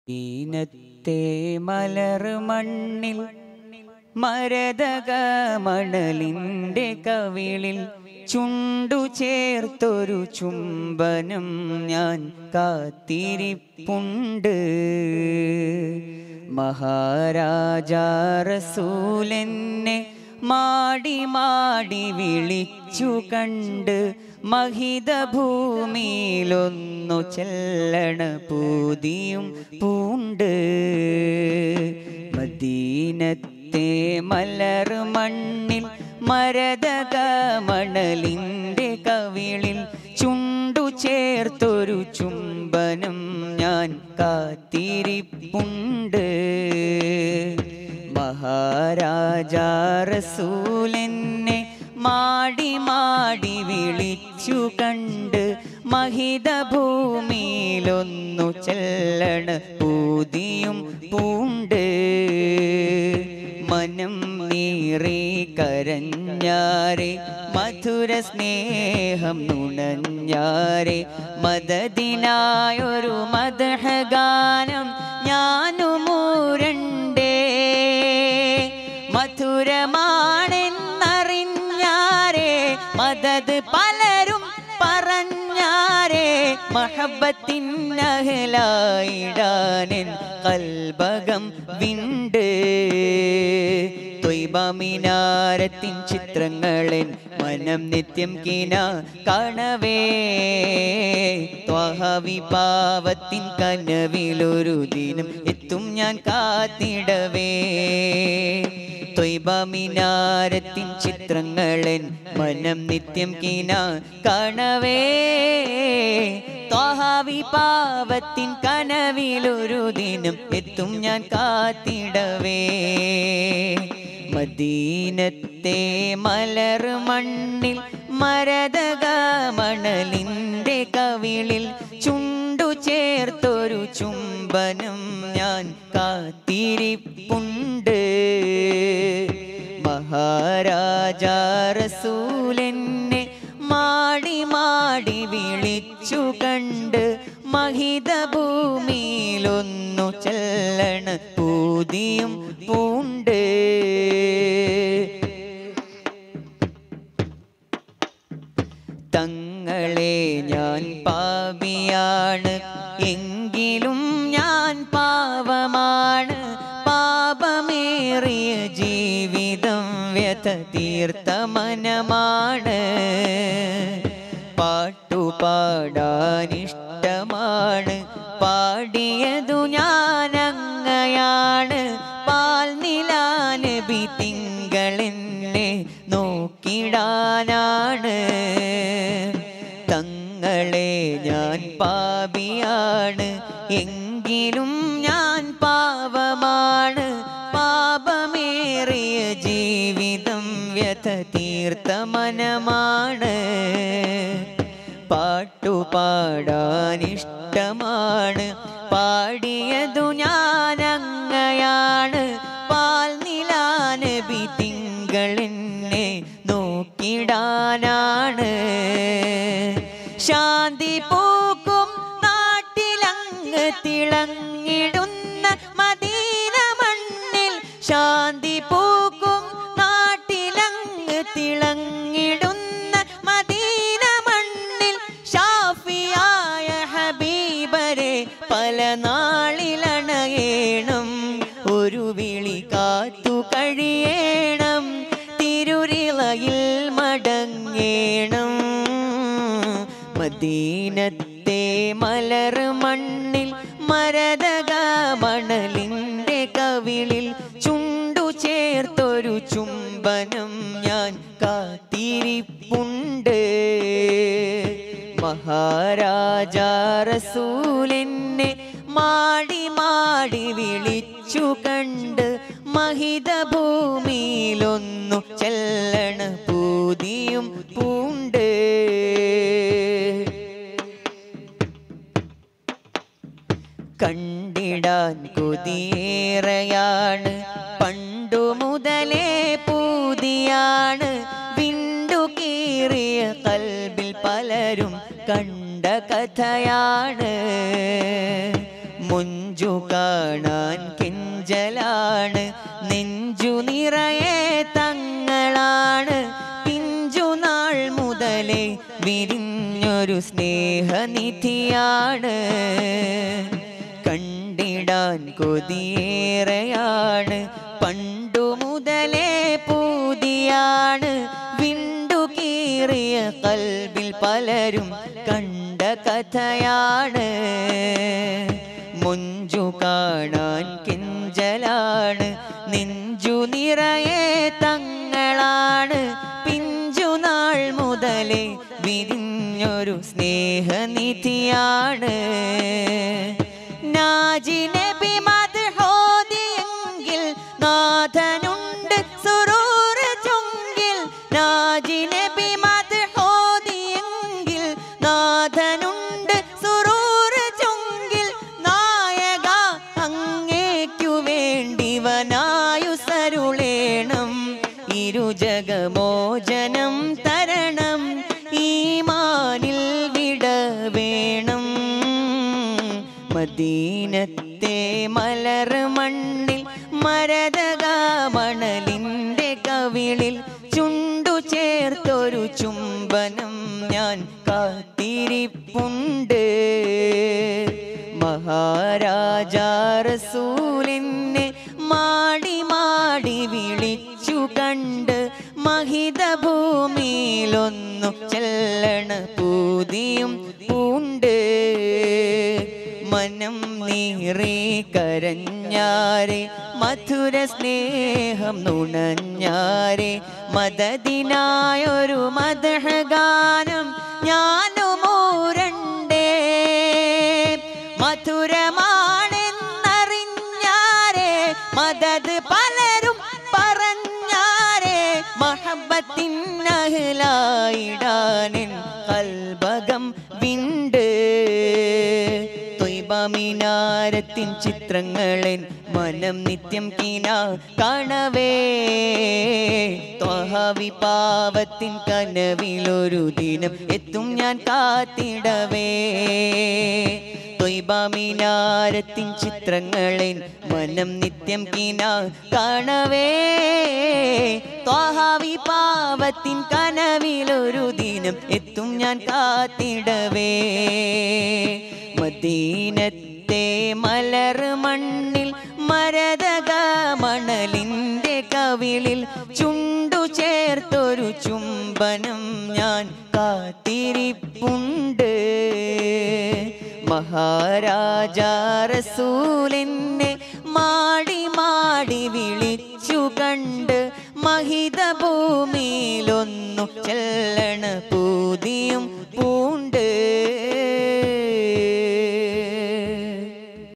ഈനത്തെ മലർ മണ്ണിൽ മരതക മണലിൻ്റെ കവിളിൽ ചുണ്ടു ചേർത്തൊരു ചുംബനം ഞാൻ കാത്തിരിപ്പുണ്ട് മഹാരാജാ റസൂലെന്നെ മാടി മാടി വിളിച്ചു കണ്ട് മഹിത ഭൂമിയിലൊന്നു ചെല്ലണ പൂതിയും പൂണ്ട് മദീനത്തെ മലർ മണ്ണിൽ മരതക മണലിൻ്റെ കവിളിൽ ചുണ്ടു ചേർത്തൊരു ചുംബനം ഞാൻ കാത്തിരിപ്പുണ്ട് മഹാരാജാ റസൂലെന്നെ മാടി മാടി വിളിച്ചു കണ്ട് മഹിത ഭൂമിയിലൊന്നു ചെല്ലണ പൂതിയും പൂണ്ട് മനം നീറി കരഞ്ഞാരെ മധുര സ്നേഹം നുണഞ്ഞാരെ മദദിനായൊരു മദഹഗാനം ഞാനുമൂരണ്ടേ മധുരമാണെന്നറിഞ്ഞാരെ മദത് പലരും പറഞ്ഞാരെ മഹബത്തിൻ അഹലായിടാനൻ കൽബകം വിണ്ട് തൊയ്ബമിനാരത്തിൻ ചിത്രങ്ങളൻ മനം നിത്യം കീന കാണവേ ത്വഹവിപാവത്തിൻ കനവിലൊരു ദിനം എത്തും ഞാൻ കാത്തിടവേ തൊയ്ബമിനാരത്തിൻ ചിത്രങ്ങളൻ മനം നിത്യം കീന കാണവേ ത്വഹവിപാവത്തിൻ കനവിലൊരു ദിനം എത്തും ഞാൻ കാത്തിടവേ മദീനത്തെ മലർ മണ്ണിൽ മരതക മണലിൻ്റെ കവിളിൽ ചുണ്ടു ചേർത്തൊരു ചുംബനം ഞാൻ കാത്തിരിപ്പുണ്ട് മഹാരാജാ റസൂലെന്നെ മാടി മാടി വിളിച്ചു കണ്ട് മഹിത ഭൂമിയിലൊന്നു ചെല്ലണ പൂതിയും പൂണ്ട് തങ്ങളെ ഞാൻ പാപിയാണ് എങ്കിലും ഞാൻ പാവമാണ് പാപമേറിയ ജീവിതം വ്യഥ തീർത്ത മനമാണ് പാട്ടുപാടാനിഷ്ടമാണ് പാടിയതു ഞാനങ്ങയാണ് പാൽ നിലാനബി തിങ്കളെന്നെ നോക്കിടാനാണ് തങ്ങളെ ഞാൻ പാപിയാണ് എങ്കിലും ഞാൻ പാവമാണ് പാപമേറിയ ജീവിതം വ്യഥ തീർത്ത മനമാണ് പാട്ടുപാടാനിഷ്ടമാണ് പാടിയതു ഞാനങ്ങയാണ് പാൽ നിലാനബി തിങ്കളെന്നെ നോക്കിടാനാണ് ശാന്തി പൂക്കും നാട്ടിലങ്ങ് തിളങ്ങിടുന്ന മദീന മണ്ണിൽ ശാന്തി പൂക്കും നാട്ടിലങ്ങ് തിളങ്ങിടുന്ന മദീന മണ്ണിൽ ഷാഫിയായ ഹബീബരെ പല നാളിലണയേണം ഒരു വിളി കാത്തു കഴിയേണം തിരുരിളയിൽ മടങ്ങേണം മദീനത്തെ മലർ മണ്ണിൽ മരതക മണലിൻ്റെ കവിളിൽ ചുണ്ടു ചേർത്തൊരു ചുംബനം ഞാൻ കാത്തിരിപ്പുണ്ട് മഹാരാജാ റസൂലെന്നെ മാടി മാടി വിളിച്ചു കണ്ട് മഹിത ഭൂമിയിലൊന്നു ചെല്ലണ പൂതിയും പൂണ്ട് കണ്ടിടാൻ കൊതിയേറെയാണ് പണ്ടു മുതലേ പൂതിയാണ് വിണ്ടു കീറിയ കൽബിൽ പലരും കണ്ട കഥയാണ് മുഞ്ചു കാണാൻ കെഞ്ചലാണ് നെഞ്ചു നിറയെ തങ്ങളാണ് പിഞ്ചു നാൾ മുതലേ വിരിഞ്ഞൊരു സ്നേഹനിധിയാണ് കണ്ടിടാൻ കൊതിയേറെയാണ് പണ്ടു മുതലേ പൂതിയാണ് വിണ്ടു കീറിയ കൽബിൽ പലരും കണ്ട കഥയാണ് മുഞ്ചു കാണാൻ കിഞ്ചലാണ് നെഞ്ചു നിറയെ തങ്ങളാണ് പിഞ്ചു നാൾ മുതലേ വിരിഞ്ഞൊരു സ്നേഹനിധിയാണ് നാജിനബി മദ്ഹോദിയെങ്കിൽ നാഥനുണ്ട് സുറൂർ ചുങ്കിൽ നാജിനബി മദ്ഹോദിയെങ്കിൽ നാഥനുണ്ട് സുറൂർ ചുങ്കിൽ നായക അങ്ങേക്കു വേണ്ടി വനായു സരുളേണം ഇരുജഗമോചനം തരണം ഈമാനിൽ വിട വേണം മദീനത്തെ മലർ മണ്ണിൽ മരതക മണലിൻ്റെ കവിളിൽ ചുണ്ടു ചേർത്തൊരു ചുംബനം ഞാൻ കാത്തിരിപ്പുണ്ട് മഹാരാജാ റസൂലിനെ മാടി മാടി വിളിച്ചു കണ്ട് മഹിത ഭൂമിയിലൊന്നു ചെല്ലണ പൂതിയും പൂണ്ട് മനം നീറി കരഞ്ഞാരെ മധുര സ്നേഹം നുണഞ്ഞാരെ മദദിനായൊരു മദഹഗാനം ഞാനുമൂരണ്ടേ മധുരമാണെന്നറിഞ്ഞാരെ മദത് പലരും പറഞ്ഞാരെ മഹബത്തിൻ അഹ്ലായിടാനിൻ കൽബകം വിണ്ട് തൊയ്ബമിനാരത്തിൻ ചിത്രങ്ങളൻ മനം നിത്യം കീന കാണവേ ത്വഹവിപാവത്തിൻ കനവിലൊരു ദിനം എത്തും ഞാൻ കാത്തിടവേ തൊയ്ബമിനാരത്തിൻ ചിത്രങ്ങളൻ മനം നിത്യം കീന കാണവേ ത്വഹവിപാവത്തിൻ കനവിലൊരു ദിനം എത്തും ഞാൻ കാത്തിടവേ മദീനത്തെ മലർ മണ്ണിൽ മരതക മണലിൻ്റെ കവിളിൽ ചുണ്ടു ചേർത്തൊരു ചുംബനം ഞാൻ കാത്തിരിപ്പുണ്ട് മഹാരാജാ റസൂലിനെ മാടി മാടി വിളിച്ചു കണ്ട് മഹിത ഭൂമിയിലൊന്നു ചെല്ലണ പൂതിയും